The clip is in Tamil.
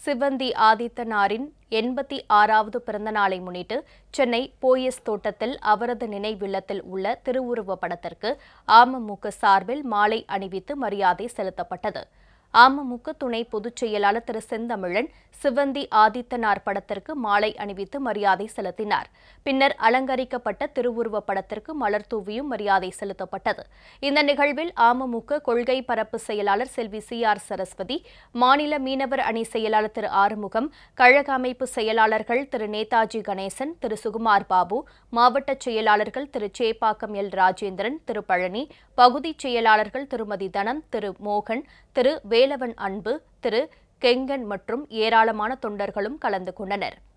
சிவந்தி ஆதித்தனாரின் எண்பத்தி ஆறாவது பிறந்த நாளை முன்னிட்டு சென்னை போயஸ் தோட்டத்தில் அவரது நினைவில்லத்தில் உள்ள திருவுருவப் படத்திற்கு அமமுக சார்பில் மாலை அணிவித்து மரியாதை செலுத்தப்பட்டது அமமுக துணை பொதுச் செயலாளர் திரு செந்தமிழன் சிவந்தி ஆதித்தனார் படத்திற்கு மாலை அணிவித்து மரியாதை செலுத்தினார் பின்னர் அலங்கரிக்கப்பட்ட திருவுருவப் படத்திற்கு மலர் தூவியும் மரியாதை செலுத்தப்பட்டது இந்த நிகழ்வில் அமமுக கொள்கை பரப்பு செயலாளர் செல்வி சி ஆர் சரஸ்வதி மாநில மீனவர் அணி செயலாளர் திரு ஆறுமுகம் கழக அமைப்பு செயலாளர்கள் திரு நேதாஜி கணேசன் திரு சுகுமார் பாபு மாவட்ட செயலாளர்கள் திரு சேப்பாக்கம் எல் ராஜேந்திரன் திரு பழனி பகுதிச் செயலாளர்கள் திருமதி தனம் திரு மோகன் திரு வேலவன் அன்பு திரு கெங்கன் மற்றும் ஏராளமான தொண்டர்களும் கலந்து கொண்டனர்